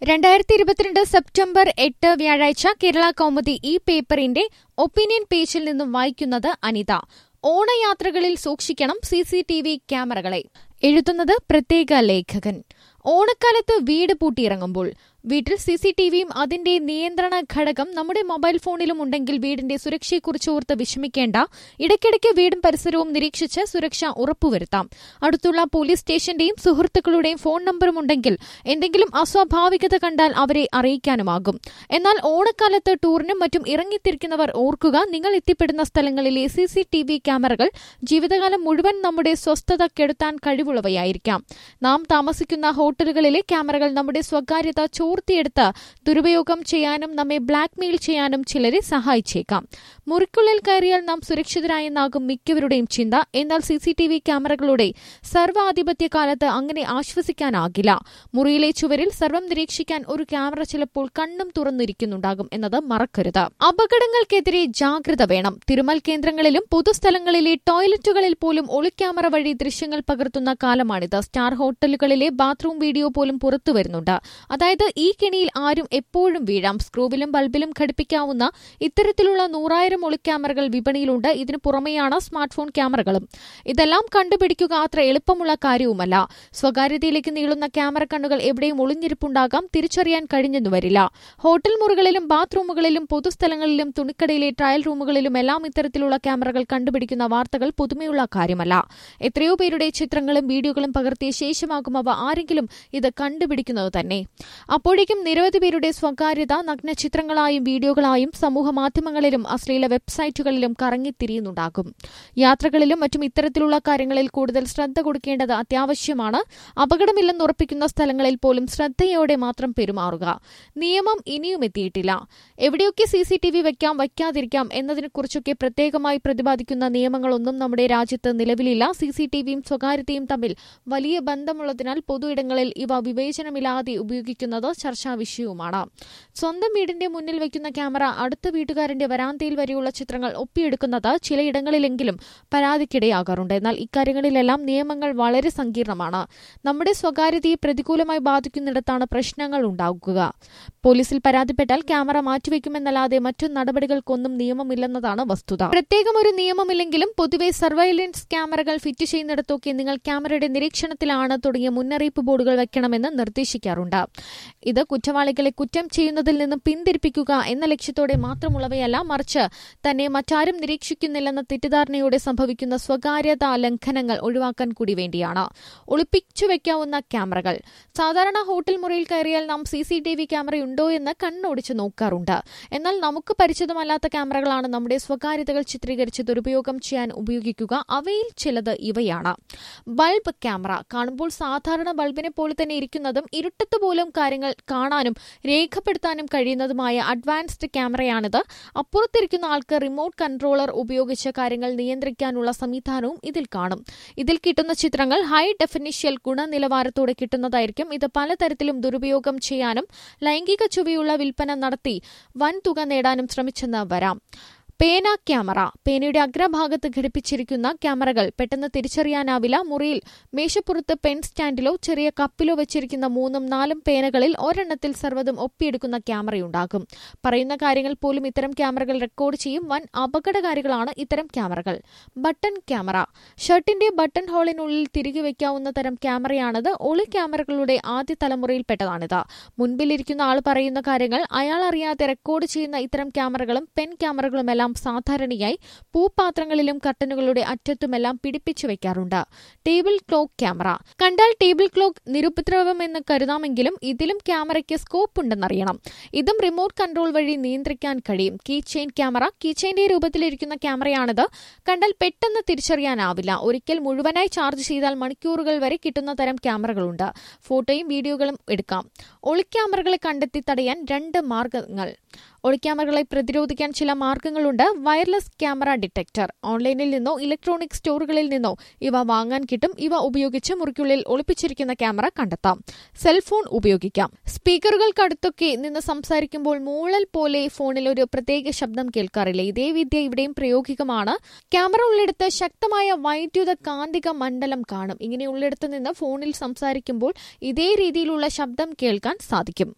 രണ്ടായിരത്തി ഇരുപത്തിരണ്ട് സെപ്റ്റംബർ എട്ട് വ്യാഴാഴ്ച കേരള കൗമുദി ഈ പേപ്പറിന്റെ ഒപ്പീനിയൻ പേജിൽ നിന്നും വായിക്കുന്നത് അനിത ഓണയാത്രകളിൽ സൂക്ഷിക്കണം സി സി ടി വി ക്യാമറകളെ എഴുതുന്നത് പ്രത്യേക ലേഖകൻ ഓണക്കാലത്ത് വീട് പൂട്ടിയിറങ്ങുമ്പോൾ വീട്ടിൽ സി സി ടി വിയും അതിന്റെ നിയന്ത്രണ ഘടകം നമ്മുടെ മൊബൈൽ ഫോണിലും ഉണ്ടെങ്കിൽ വീടിന്റെ സുരക്ഷയെക്കുറിച്ച് ഓർത്ത് വിഷമിക്കേണ്ട ഇടയ്ക്കിടയ്ക്ക് വീടും പരിസരവും നിരീക്ഷിച്ച് സുരക്ഷ ഉറപ്പുവരുത്താം അടുത്തുള്ള പോലീസ് സ്റ്റേഷന്റെയും സുഹൃത്തുക്കളുടെയും ഫോൺ നമ്പറും ഉണ്ടെങ്കിൽ എന്തെങ്കിലും അസ്വാഭാവികത കണ്ടാൽ അവരെ അറിയിക്കാനുമാകും എന്നാൽ ഓണക്കാലത്ത് ടൂറിനും മറ്റും ഇറങ്ങിത്തിരിക്കുന്നവർ ഓർക്കുക നിങ്ങൾ എത്തിപ്പെടുന്ന സ്ഥലങ്ങളിലെ സി സി ടി വി ക്യാമറകൾ ജീവിതകാലം മുഴുവൻ നമ്മുടെ സ്വസ്ഥത കെടുത്താൻ കഴിവുള്ളവയായിരിക്കാം നാം താമസിക്കുന്ന ഹോട്ടലുകളിലെ ക്യാമറകൾ നമ്മുടെ സ്വകാര്യത ചോർത്തിയെടുത്ത് ദുരുപയോഗം ചെയ്യാനും നമ്മെ ബ്ലാക്ക്മെയിൽ ചെയ്യാനും ചിലരെ സഹായിച്ചേക്കാം മുറിക്കുള്ളിൽ കയറിയാൽ നാം സുരക്ഷിതരായെന്നാകും മിക്കവരുടെയും ചിന്ത എന്നാൽ സി സി ടി വി ക്യാമറകളുടെ സർവാധിപത്യ കാലത്ത് അങ്ങനെ ആശ്വസിക്കാനാകില്ല മുറിയിലെ ചുവരിൽ സർവം നിരീക്ഷിക്കാൻ ഒരു ക്യാമറ ചിലപ്പോൾ കണ്ണും തുറന്നിരിക്കുന്നുണ്ടാകും എന്നത് മറക്കരുത് അപകടങ്ങൾക്കെതിരെ ജാഗ്രത വേണം തിരുമൽ കേന്ദ്രങ്ങളിലും പൊതുസ്ഥലങ്ങളിലെ ടോയ്ലറ്റുകളിൽ പോലും ഒളിക്യാമറ വഴി ദൃശ്യങ്ങൾ പകർത്തുന്ന കാലമാണിത് സ്റ്റാർ ഹോട്ടലുകളിലെ ബാത്റൂം വീഡിയോ പോലും പുറത്തുവരുന്നുണ്ട് അതായത് ഈ കെണിയിൽ ആരും എപ്പോഴും വീഴാം സ്ക്രൂവിലും ബൾബിലും ഘടിപ്പിക്കാവുന്ന ഇത്തരത്തിലുള്ള നൂറായിരം ഒളിക്യാമറകൾ വിപണിയിലുണ്ട് ഇതിനു പുറമെയാണ് സ്മാർട്ട് ഫോൺ ക്യാമറകളും ഇതെല്ലാം കണ്ടുപിടിക്കുക അത്ര എളുപ്പമുള്ള കാര്യവുമല്ല സ്വകാര്യതയിലേക്ക് നീളുന്ന ക്യാമറ കണ്ണുകൾ എവിടെയും ഒളിഞ്ഞിരിപ്പുണ്ടാകാം തിരിച്ചറിയാൻ കഴിഞ്ഞെന്നു വരില്ല ഹോട്ടൽ മുറികളിലും ബാത്റൂമുകളിലും പൊതുസ്ഥലങ്ങളിലും തുണിക്കടയിലെ ട്രയൽ റൂമുകളിലും എല്ലാം ഇത്തരത്തിലുള്ള ക്യാമറകൾ കണ്ടുപിടിക്കുന്ന വാർത്തകൾ പുതുമയുള്ള കാര്യമല്ല എത്രയോ പേരുടെ ചിത്രങ്ങളും വീഡിയോകളും പകർത്തിയ ശേഷമാകും അവ ആരെങ്കിലും ഇത് കണ്ടുപിടിക്കുന്നത് തന്നെ അപ്പോഴേക്കും നിരവധി പേരുടെ സ്വകാര്യത നഗ്ന ചിത്രങ്ങളായും വീഡിയോകളായും സമൂഹ മാധ്യമങ്ങളിലും അശ്ലീല വെബ്സൈറ്റുകളിലും കറങ്ങിത്തിരിയുന്നുണ്ടാകും യാത്രകളിലും മറ്റും ഇത്തരത്തിലുള്ള കാര്യങ്ങളിൽ കൂടുതൽ ശ്രദ്ധ കൊടുക്കേണ്ടത് അത്യാവശ്യമാണ് അപകടമില്ലെന്ന് ഉറപ്പിക്കുന്ന സ്ഥലങ്ങളിൽ പോലും ശ്രദ്ധയോടെ മാത്രം പെരുമാറുക നിയമം ഇനിയും എത്തിയിട്ടില്ല എവിടെയൊക്കെ സി സി ടി വി വയ്ക്കാം വയ്ക്കാതിരിക്കാം എന്നതിനെക്കുറിച്ചൊക്കെ പ്രത്യേകമായി പ്രതിപാദിക്കുന്ന നിയമങ്ങളൊന്നും നമ്മുടെ രാജ്യത്ത് നിലവിലില്ല സി സി ടി വിയും സ്വകാര്യതയും തമ്മിൽ വലിയ ബന്ധമുള്ളതിനാൽ പൊതുയിടങ്ങളിൽ ഇവ വിവേചനമില്ലാതെ ഉപയോഗിക്കുന്നത് ചർച്ചാ വിഷയവുമാണ് സ്വന്തം വീടിന്റെ മുന്നിൽ വയ്ക്കുന്ന ക്യാമറ അടുത്ത വീട്ടുകാരന്റെ വരാന്തയിൽ വരെയുള്ള ചിത്രങ്ങൾ ഒപ്പിയെടുക്കുന്നത് ചിലയിടങ്ങളിലെങ്കിലും പരാതിക്കിടയാകാറുണ്ട് എന്നാൽ ഇക്കാര്യങ്ങളിലെല്ലാം നിയമങ്ങൾ വളരെ സങ്കീർണമാണ് നമ്മുടെ സ്വകാര്യതയെ പ്രതികൂലമായി ബാധിക്കുന്നിടത്താണ് പ്രശ്നങ്ങൾ ഉണ്ടാകുക പോലീസിൽ പരാതിപ്പെട്ടാൽ ക്യാമറ മാറ്റിവെക്കുമെന്നല്ലാതെ മറ്റു നടപടികൾക്കൊന്നും നിയമമില്ലെന്നതാണ് വസ്തുത പ്രത്യേകം ഒരു നിയമമില്ലെങ്കിലും പൊതുവെ സർവൈലൻസ് ക്യാമറകൾ ഫിറ്റ് ചെയ്യുന്നിടത്തൊക്കെ നിങ്ങൾ ക്യാമറയുടെ നിരീക്ഷണത്തിലാണ് തുടങ്ങിയ മുന്നറിയിപ്പ് ബോർഡുകൾ വെക്കണമെന്ന് നിർദ്ദേശിക്കാറുണ്ട് ഇത് കുറ്റവാളികളെ കുറ്റം ചെയ്യുന്നതിൽ നിന്നും പിന്തിരിപ്പിക്കുക എന്ന ലക്ഷ്യത്തോടെ മാത്രമുള്ളവയല്ല മറിച്ച് തന്നെ മറ്റാരും നിരീക്ഷിക്കുന്നില്ലെന്ന തെറ്റിദ്ധാരണയോടെ സംഭവിക്കുന്ന സ്വകാര്യതാ ലംഘനങ്ങൾ ഒഴിവാക്കാൻ കൂടി വേണ്ടിയാണ് ഒളിപ്പിച്ചു വെക്കാവുന്ന ക്യാമറകൾ സാധാരണ ഹോട്ടൽ മുറിയിൽ കയറിയാൽ നാം സി സി ടി വി ക്യാമറയുണ്ടോ എന്ന് കണ്ണോടിച്ച് നോക്കാറുണ്ട് എന്നാൽ നമുക്ക് പരിചിതമല്ലാത്ത ക്യാമറകളാണ് നമ്മുടെ സ്വകാര്യതകൾ ചിത്രീകരിച്ച് ദുരുപയോഗം ചെയ്യാൻ ഉപയോഗിക്കുക അവയിൽ ചിലത് ഇവയാണ് ബൾബ് ക്യാമറ കാണുമ്പോൾ സാധാരണ ബൾബിനെ പോലെ തന്നെ ഇരിക്കുന്നതും ഇരുട്ടത്ത് പോലും കാര്യങ്ങൾ കാണാനും രേഖപ്പെടുത്താനും കഴിയുന്നതുമായ അഡ്വാൻസ്ഡ് ക്യാമറയാണിത് അപ്പുറത്തിരിക്കുന്ന ആൾക്ക് റിമോട്ട് കൺട്രോളർ ഉപയോഗിച്ച് കാര്യങ്ങൾ നിയന്ത്രിക്കാനുള്ള സംവിധാനവും ഇതിൽ കാണും ഇതിൽ കിട്ടുന്ന ചിത്രങ്ങൾ ഹൈ ഡെഫിനിഷ്യൽ ഗുണനിലവാരത്തോടെ കിട്ടുന്നതായിരിക്കും ഇത് പലതരത്തിലും ദുരുപയോഗം ചെയ്യാനും ലൈംഗിക ചുവയുള്ള വിൽപ്പന നടത്തി വൻ തുക നേടാനും ശ്രമിച്ചെന്ന് വരാം പേന ക്യാമറ പേനയുടെ അഗ്രഭാഗത്ത് ഘടിപ്പിച്ചിരിക്കുന്ന ക്യാമറകൾ പെട്ടെന്ന് തിരിച്ചറിയാനാവില്ല മുറിയിൽ മേശപ്പുറത്ത് പെൻ സ്റ്റാൻഡിലോ ചെറിയ കപ്പിലോ വെച്ചിരിക്കുന്ന മൂന്നും നാലും പേനകളിൽ ഒരെണ്ണത്തിൽ സർവ്വതും ഒപ്പിയെടുക്കുന്ന ക്യാമറയുണ്ടാകും പറയുന്ന കാര്യങ്ങൾ പോലും ഇത്തരം ക്യാമറകൾ റെക്കോർഡ് ചെയ്യും വൻ അപകടകാരികളാണ് ഇത്തരം ക്യാമറകൾ ബട്ടൺ ക്യാമറ ഷർട്ടിന്റെ ബട്ടൺ ഹോളിനുള്ളിൽ തിരികെ വയ്ക്കാവുന്ന തരം ക്യാമറയാണിത് ഒളി ക്യാമറകളുടെ ആദ്യ തലമുറയിൽപ്പെട്ടതാണിത് മുൻപിലിരിക്കുന്ന ആൾ പറയുന്ന കാര്യങ്ങൾ അയാൾ അറിയാതെ റെക്കോർഡ് ചെയ്യുന്ന ഇത്തരം ക്യാമറകളും പെൻ ക്യാമറകളുമെല്ലാം സാധാരണയായി പൂപ്പാത്രങ്ങളിലും കട്ടനുകളുടെ അറ്റത്തുമെല്ലാം പിടിപ്പിച്ചു വെക്കാറുണ്ട് ടേബിൾ ക്ലോക്ക് ക്യാമറ കണ്ടാൽ ടേബിൾ ക്ലോക്ക് നിരുപദ്രവമെന്ന് കരുതാമെങ്കിലും ഇതിലും ക്യാമറയ്ക്ക് സ്കോപ്പ് ഉണ്ടെന്നറിയണം ഇതും റിമോട്ട് കൺട്രോൾ വഴി നിയന്ത്രിക്കാൻ കഴിയും കീ ചെയിൻ ക്യാമറ കീ ചെയിന്റെ രൂപത്തിലിരിക്കുന്ന ക്യാമറയാണിത് കണ്ടാൽ പെട്ടെന്ന് തിരിച്ചറിയാനാവില്ല ഒരിക്കൽ മുഴുവനായി ചാർജ് ചെയ്താൽ മണിക്കൂറുകൾ വരെ കിട്ടുന്ന തരം ക്യാമറകളുണ്ട് ഫോട്ടോയും വീഡിയോകളും എടുക്കാം ഒളിക്യാമറകളെ കണ്ടെത്തി തടയാൻ രണ്ട് മാർഗങ്ങൾ ഒളിക്യാമറകളെ പ്രതിരോധിക്കാൻ ചില മാർഗങ്ങളുണ്ട് വയർലെസ് ക്യാമറ ഡിറ്റക്ടർ ഓൺലൈനിൽ നിന്നോ ഇലക്ട്രോണിക് സ്റ്റോറുകളിൽ നിന്നോ ഇവ വാങ്ങാൻ കിട്ടും ഇവ ഉപയോഗിച്ച് മുറിക്കുള്ളിൽ ഒളിപ്പിച്ചിരിക്കുന്ന ക്യാമറ കണ്ടെത്താം സെൽഫോൺ ഉപയോഗിക്കാം സ്പീക്കറുകൾക്കടുത്തൊക്കെ നിന്ന് സംസാരിക്കുമ്പോൾ മൂളൽ പോലെ ഫോണിൽ ഒരു പ്രത്യേക ശബ്ദം കേൾക്കാറില്ല ഇതേ വിദ്യ ഇവിടെയും പ്രയോഗികമാണ് ക്യാമറ ഉള്ളിടത്ത് ശക്തമായ വൈദ്യുത കാന്തിക മണ്ഡലം കാണും ഇങ്ങനെ ഉള്ളിടത്ത് നിന്ന് ഫോണിൽ സംസാരിക്കുമ്പോൾ ഇതേ രീതിയിലുള്ള ശബ്ദം കേൾക്കാൻ സാധിക്കും